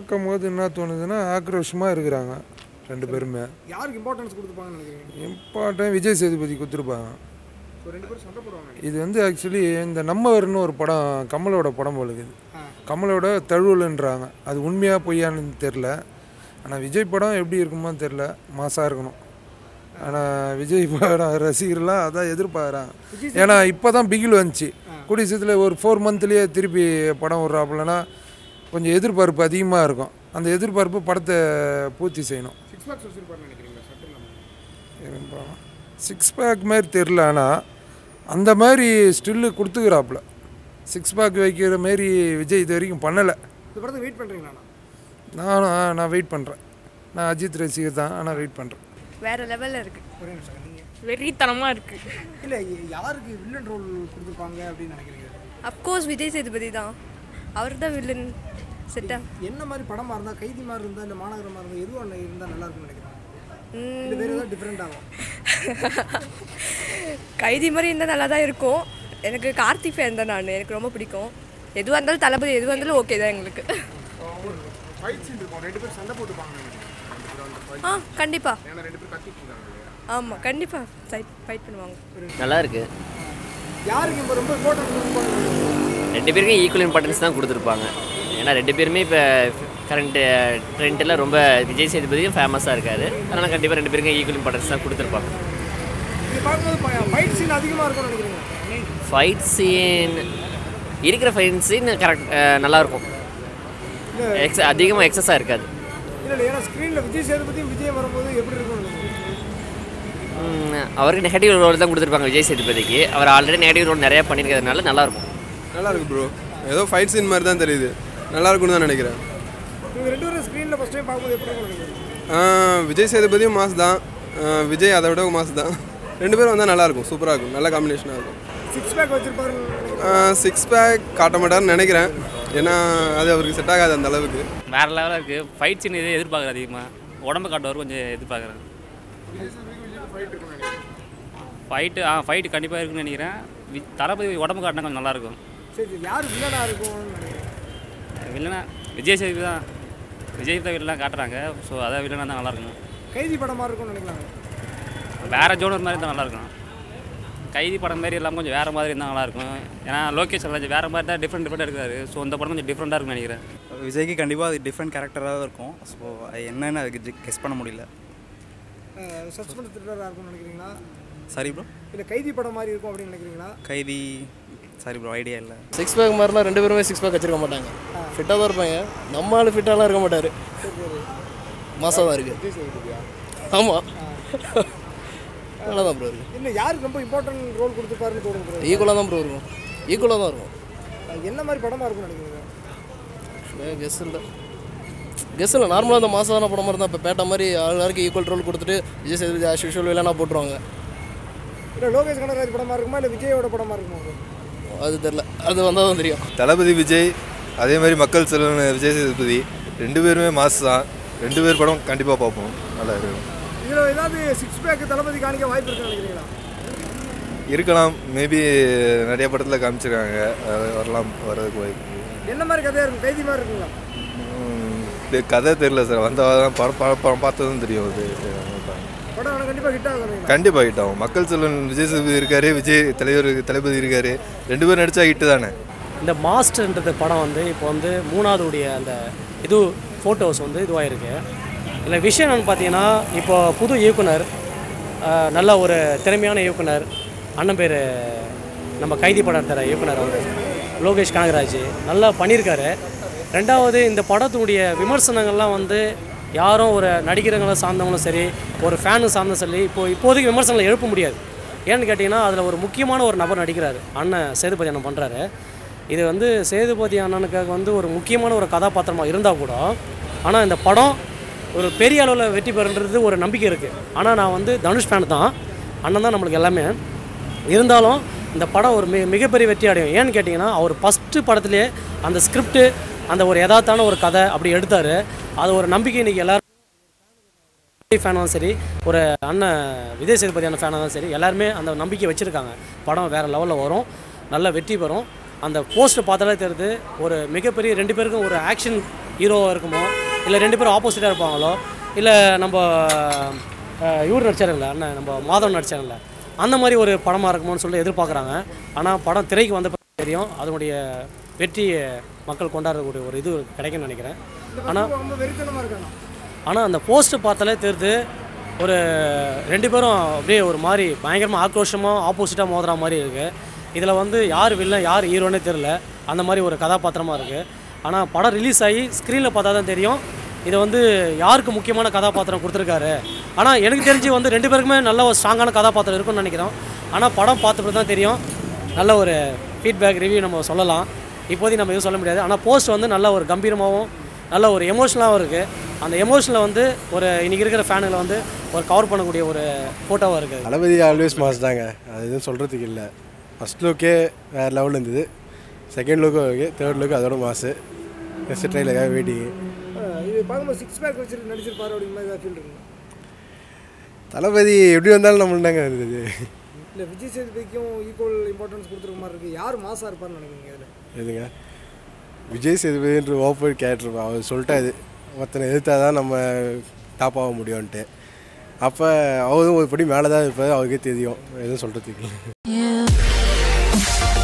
பார்க்கும் போது என்ன தோணுதுன்னா ஆக்ரோஷமாக இருக்கிறாங்க ரெண்டு பேருமே யாருக்கு இம்பார்ட்டன்ஸ் கொடுத்துப்பாங்கன்னு நினைக்கிறீங்க இம்பார்ட்டன் விஜய் சேதுபதி கொடுத்துருப்பாங்க ஸோ ரெண்டு பேரும் சண்டை போடுவாங்க இது வந்து ஆக்சுவலி இந்த நம்மவர்னு ஒரு படம் கமலோட படம் போல இருக்குது கமலோட தழுவலுன்றாங்க அது உண்மையாக பொய்யான்னு தெரில ஆனால் விஜய் படம் எப்படி இருக்குமோ தெரில மாசாக இருக்கணும் ஆனால் விஜய் படம் ரசிகர்லாம் அதான் எதிர்பார்க்குறாங்க ஏன்னா இப்போ தான் பிகில் வந்துச்சு கூடிய சீக்கிரத்தில் ஒரு ஃபோர் மந்த்லேயே திருப்பி படம் விட்றாப்புலனா கொஞ்சம் எதிர்பார்ப்பு அதிகமாக இருக்கும் அந்த எதிர்பார்ப்பு படத்தை பூர்த்தி செய்யணும் சிக்ஸ் பேக்ஸ் வச்சிருப்பாருன்னு நினைக்கிறீங்களா சட்டை இல்லாமல் சிக்ஸ் பேக் மாதிரி தெரில ஆனால் அந்த மாதிரி ஸ்டில்லு கொடுத்துக்கிறாப்புல சிக்ஸ் பேக் வைக்கிற மாரி விஜய் இது வரைக்கும் பண்ணலை இந்த படத்தை வெயிட் பண்ணுறீங்களா நானும் ஆ, நான் வெயிட் பண்ணுறேன் நான் அஜித் ரசிகர் தான் ஆனால் வெயிட் பண்ணுறேன் வேற லெவலில் இருக்கு ஒரே நிமிஷம் நீங்கள் வெறித்தனமாக இருக்கு இல்லை யாருக்கு வில்லன் ரோல் கொடுத்துருப்பாங்க அப்படின்னு நினைக்கிறீங்க அப்கோர்ஸ் விஜய் சேதுபதி தான் அவர் தான் வில்லன் செட்டா என்ன மாதிரி படமாக இருந்தால் கைதி மாதிரி இருந்தால் இல்லை மாநகரமாக இருந்தால் எதுவும் ஒன்று இருந்தால் நல்லா இருக்கும்னு நினைக்கிறேன் இல்லை வேறு ஏதாவது டிஃப்ரெண்ட் ஆகும் கைதி மாதிரி இருந்தால் நல்லா தான் இருக்கும் எனக்கு கார்த்திக் ஃபேன் தான் நான் எனக்கு ரொம்ப பிடிக்கும் எதுவாக இருந்தாலும் தளபதி எதுவாக இருந்தாலும் ஓகே தான் எங்களுக்கு ஃபைட் சீன் இருக்கும் ரெண்டு பேரும் சண்டை போட்டுப்பாங்க ஆ கண்டிப்பாக ஏன்னா ரெண்டு பேரும் கத்திட்டு இருக்காங்க ஆமாம் கண்டிப்பாக ஃபைட் ஃபைட் பண்ணுவாங்க நல்லா இருக்கு யாருக்கு இப்போ ரொம்ப இம்பார்ட்டன்ஸ் கொடுத்துருப்பாங்க ரெண்டு பேருக்கும் ஈக்குவல் இம்பார்ட்டன்ஸ் தான் கொடுத்துருப்பாங்க ஏன்னா ரெண்டு பேருமே இப்போ கரண்ட்டு ட்ரெண்டில் ரொம்ப விஜய் சேதுபதியும் ஃபேமஸாக இருக்காரு அதனால் கண்டிப்பாக ரெண்டு பேருக்கும் ஈக்குவல் இம்பார்ட்டன்ஸ் தான் கொடுத்துருப்பாங்க நீங்கள் பார்க்கும்போது ஃபைட் சீன் அதிகமாக இருக்கும்னு நினைக்கிறீங்க ஃபைட் சீன் இருக்கிற ஃபைட் சீன் கரெக்ட் நல்லாயிருக்கும் எக்ஸ் அதிகமாக எக்ஸஸாக இருக்காது இல்லை இல்லை ஏன்னா ஸ்க்ரீனில் விஜய் சேதுபதியும் விஜய் வரும்போது எப்படி இருக்கும்னு நினைக்கிறீங்க ம், அவருக்கு நெகட்டிவ் ரோல் தான் கொடுத்துருப்பாங்க விஜய் சேதுபதிக்கு அவர் ஆல்ரெடி நெகட்டிவ் ரோல் நிறையா பண்ணியிருக்கிறதுனால நல்லாயிருக்கும் நல்லா இருக்கு ப்ரோ ஏதோ ஃபைட் சீன் மாதிரி தான் தெரியுது நல்லா இருக்கும்னு தான் நினைக்கிறேன் நீங்கள் ரெண்டு பேரும் ஸ்க்ரீனில் ஃபஸ்ட் டைம் பார்க்கும்போது எப்படி இருக்கும்னு நினைக்கிறீங்க ஆஹ் விஜய் சேதுபதியும் மாஸ் தான் ஆஹ் விஜய் அதை விட மாஸ் தான் ரெண்டு பேரும் வந்தால் நல்லா இருக்கும் சூப்பராக இருக்கும் நல்ல காம்பினேஷனாக இருக்கும் சிக்ஸ் பேக் வச்சிருப்பாருன்னு நினைக்கிறீங்க சிக்ஸ் பேக் காட்ட மாட்டார்னு நினைக்கிறேன் ஏன்னா அது அவருக்கு செட் ஆகாது அந்த அளவுக்கு வேற லெவலாக இருக்குது ஃபைட் சீன் இதே எதிர்பார்க்குறேன் அதிகமாக உடம்பு காட்டுவார் கொஞ்சம் எதிர்பார்க்குறேன் ஃபைட்டு ஆ ஃபைட்டு கண்டிப்பாக இருக்குன்னு நினைக்கிறேன் வி- தளபதி உடம்பு காட்டினா கொஞ்சம் நல்லாயிருக்கும் சரி சரி யார் வில்லனாக இருக்கும்னு நினைக்கிறீங்க வில்லனா விஜய் சேதுபதி தான் விஜய் தான் வில்லனாக காட்டுறாங்க ஸோ அதான் வில்லனாக தான் நல்லாயிருக்கும் கைதி படமாக இருக்கும்னு நினைக்கிறாங்க வேற ஜோனர் மாதிரி தான் நல்லாயிருக்கும் கைதி படம் மாதிரி எல்லாம் கொஞ்சம் வேறு மாதிரி இருந்தால் நல்லாயிருக்கும் ஏன்னா லோகேஷ் கொஞ்சம் வேறு மாதிரி தான் டிஃப்ரெண்ட் டிஃப்ரெண்ட் எடுக்காரு ஸோ இந்த படம் கொஞ்சம் டிஃப்ரெண்ட்டாக இருக்குன்னு நினைக்கிறேன் விஜய்க்கு கண்டிப்பாக அது டிஃப்ரெண்ட் கேரக்டராக தான் இருக்கும் ஸோ அது என்னன்னு அதுக்கு கெஸ் பண்ண முடியல சஸ்பென்ஸ் த்ரில்லராக இருக்கும்னு நினைக்கிறீங்களா சாரி ப்ரோ இல்லை கைதி படம் மாதிரி இருக்கும் அப்படின்னு நினைக்கிறீங்களா கைதி சாரி ப்ரோ ஐடியா இல்லை சிக்ஸ் பேக் மாதிரிலாம் ரெண்டு பேருமே சிக்ஸ் பேக் வச்சிருக்க மாட்டாங்க ஃபிட்டாக தான் இருப்பாங்க நம்ம ஆள் ஃபிட்டாலாம் இருக்க மாட்டார் மாசாக தான் இருக்கு ஆமாம் நல்லா தான் ப்ரோ இருக்கு இல்லை யாருக்கு ரொம்ப இம்பார்ட்டன்ட் ரோல் கொடுத்துருப்பாருன்னு தோணுது ஈக்குவலாக தான் ப்ரோ இருக்கும் ஈக்குவலாக தான் இருக்கும் என்ன மாதிரி படமாக இருக்கும்னு நினைக்கிறீங்க கெஸ் இல்லை கெஸ் இல்லை நார்மலாக இந்த மாசான படம் மாதிரி தான் இப்போ பேட்டா மாதிரி எல்லாருக்கும் ஈக்குவல் ரோல் கொடுத்துட்டு விஜய் சேதுபதி ஆஸ் யூஷுவல் இல்லைனா போட்டுருவாங்க இல்லை லோகேஷ் கனகராஜ் படமாக இருக்குமா இல்லை விஜயோட படமாக இருக்குமா bro? அது தெரில அது வந்தால் தான் தெரியும் தளபதி விஜய் அதே மாதிரி மக்கள் செல்வன் விஜய் சேதுபதி ரெண்டு பேருமே மாஸ் தான் ரெண்டு பேர் படம் கண்டிப்பாக பார்ப்போம் நல்லா இருக்கும் இதில் ஏதாவது சிக்ஸ் பேக் தளபதி காணிக்க வாய்ப்பு இருக்குன்னு நினைக்கிறீங்களா இருக்கலாம் மேபி நிறைய படத்தில் காமிச்சிருக்காங்க அது வரலாம் வர்றதுக்கு வாய்ப்பு என்ன மாதிரி கதையாக இருக்கும் கைதி மாதிரி இருக்குங்களா ம், இது கதை தெரியல சார் வந்தால் தான் படம் படம் படம் பார்த்ததும் தெரியும் அது படம் ஆனால் கண்டிப்பாக ஹிட் ஆகும் கண்டிப்பாக ஹிட் ஆகும் மக்கள் செல்வன் விஜய் சேதுபதி இருக்காரு விஜய் தலைவர் தளபதி இருக்காரு ரெண்டு பேரும் நடிச்சா ஹிட்டு தானே இந்த மாஸ்டர்ன்றது படம் வந்து இப்போ வந்து மூணாவது உடைய அந்த இது ஃபோட்டோஸ் வந்து இதுவாகிருக்கு இதில் விஷயம் என்னென்னு பார்த்தீங்கன்னா இப்போ புது இயக்குனர் ஆஹ், நல்ல ஒரு திறமையான இயக்குனர் அண்ணன் பேர் நம்ம கைதி படம் எடுத்தார் இயக்குனர் அவர் லோகேஷ் கனகராஜ் நல்லா பண்ணியிருக்காரு ரெண்டாவது இந்த படத்தினுடைய விமர்சனங்கள்லாம் வந்து யாரும் ஒரு நடிகர்களை சார்ந்தவங்களும் சரி ஒரு ஃபேனு சார்ந்தும் சரி இப்போ இப்போதைக்கு விமர்சனங்களை எழுப்ப முடியாது ஏன்னு கேட்டிங்கன்னா அதில் ஒரு முக்கியமான ஒரு நபர் நடிக்கிறாரு அண்ணன் சேதுபதி அண்ணன் பண்ணுறாரு இது வந்து சேதுபதி அண்ணனுக்காக வந்து ஒரு முக்கியமான ஒரு கதாபாத்திரமாக இருந்தால் கூட ஆனால் இந்த படம் ஒரு பெரிய அளவில் வெற்றி பெறுன்றது ஒரு நம்பிக்கை இருக்குது ஆனால் நான் வந்து தனுஷ் ஃபேன் தான் அண்ணன் தான் நம்மளுக்கு எல்லாமே இருந்தாலும் இந்த படம் ஒரு மிக மிகப்பெரிய வெற்றி அடையும் ஏன்னு கேட்டிங்கன்னா அவர் ஃபஸ்ட்டு படத்துலேயே அந்த ஸ்கிரிப்டு அந்த ஒரு யதார்த்தான ஒரு கதை அப்படி எடுத்தார் அது ஒரு நம்பிக்கை இன்றைக்கி எல்லாரும் ஃபேனாகவும் சரி ஒரு அண்ணன் விஜய் சேதுபதி அண்ணன் ஃபேனாக தான் சரி எல்லாருமே அந்த நம்பிக்கை வச்சுருக்காங்க படம் வேறு லெவலில் வரும் நல்ல வெற்றி பெறும் அந்த போஸ்ட்டை பார்த்தாலே தெரியுது ஒரு மிகப்பெரிய ரெண்டு பேருக்கும் ஒரு ஆக்ஷன் ஹீரோவாக இருக்குமோ இல்லை ரெண்டு பேரும் ஆப்போசிட்டாக இருப்பாங்களோ இல்லை நம்ம அஹ், இவர் நடிச்சாருங்கள அண்ணன் நம்ம மாதவன் நடிச்சாருங்கள அந்த மாதிரி ஒரு படமாக இருக்குமோன்னு சொல்லி எதிர்பார்க்குறாங்க ஆனால் படம் திரைக்கு வந்த பிறகு தெரியும் அதனுடைய வெற்றியை மக்கள் கொண்டாடக்கூடிய ஒரு இது கிடைக்கும்னு நினைக்கிறேன் இந்த ஆனால் படம் ரொம்ப வெறித்தனமாக இருக்காங்க ஆனால் அந்த போஸ்ட்டு பார்த்தாலே தெரியுது ஒரு ரெண்டு பேரும் அப்படியே ஒரு மாதிரி பயங்கரமாக ஆக்ரோஷமாக ஆப்போசிட்டாக மோதுற மாதிரி இருக்குது இதில் வந்து யார் வில்லன் யார் ஹீரோனே தெரில அந்த மாதிரி ஒரு கதாபாத்திரமாக இருக்குது ஆனால் படம் ரிலீஸ் ஆகி ஸ்க்ரீனில் பார்த்தா தான் தெரியும் இதை வந்து யாருக்கு முக்கியமான கதாபாத்திரம் கொடுத்துருக்காரு ஆனால் எனக்கு தெரிஞ்சு வந்து ரெண்டு பேருக்குமே நல்ல ஒரு ஸ்ட்ராங்கான கதாபாத்திரம் இருக்கும்னு நினைக்கிறோம் ஆனால் படம் பார்த்துட்டு தான் தெரியும் நல்ல ஒரு ஃபீட்பேக் ரிவ்யூ நம்ம சொல்லலாம் இப்போதைக்கு நம்ம எதுவும் சொல்ல முடியாது ஆனால் போஸ்ட் வந்து நல்ல ஒரு கம்பீரமாகவும் நல்ல ஒரு எமோஷனலாகவும் இருக்குது அந்த எமோஷனில் வந்து ஒரு இன்றைக்கி இருக்கிற ஃபேனுகளை வந்து ஒரு கவர் பண்ணக்கூடிய ஒரு ஃபோட்டோவாக இருக்குது தளபதி ஆல்வேஸ் மாஸ் தாங்க அது எதுவும் சொல்கிறதுக்கு இல்லை ஃபஸ்ட் லுக்கே வேறு லெவலில் இருந்தது செகண்ட் லுக்கும் ஓகே தேர்ட் லுக்கு அதோட மாசு நெக்ஸ்ட் ட்ரைலருக்காக வெயிட்டிங் இது பார்க்கும்போது சிக்ஸ் பேக் வச்சு நடிச்சிருப்பாரு அப்படிங்கிற மாதிரி ஏதாவது ஃபீல் இருக்குங்க தளபதி எப்படி வந்தாலும் நம்மளுக்கு தாங்க இருந்தது இல்லை விஜய் சேதுபதிக்கும் ஈக்குவல் இம்பார்ட்டன்ஸ் கொடுத்துருக்க மாதிரி இருக்குது யார் மாசாக இருப்பார்னு நினைக்கிறீங்க இதில் எதுங்க விஜய் சேதுபதின்ற ஓப்பன் கேரக்டர் அவர் சொல்லிட்டாரு ஒருத்தனை எதிர்த்தா தான் நம்ம டாப் ஆக முடியும்ன்ட்டு அப்போ அவரும் ஒரு படி மேலே தான் இருப்பார் அவருக்கே தெரியும் எதுவும் சொல்கிறதுக்கு இல்லை You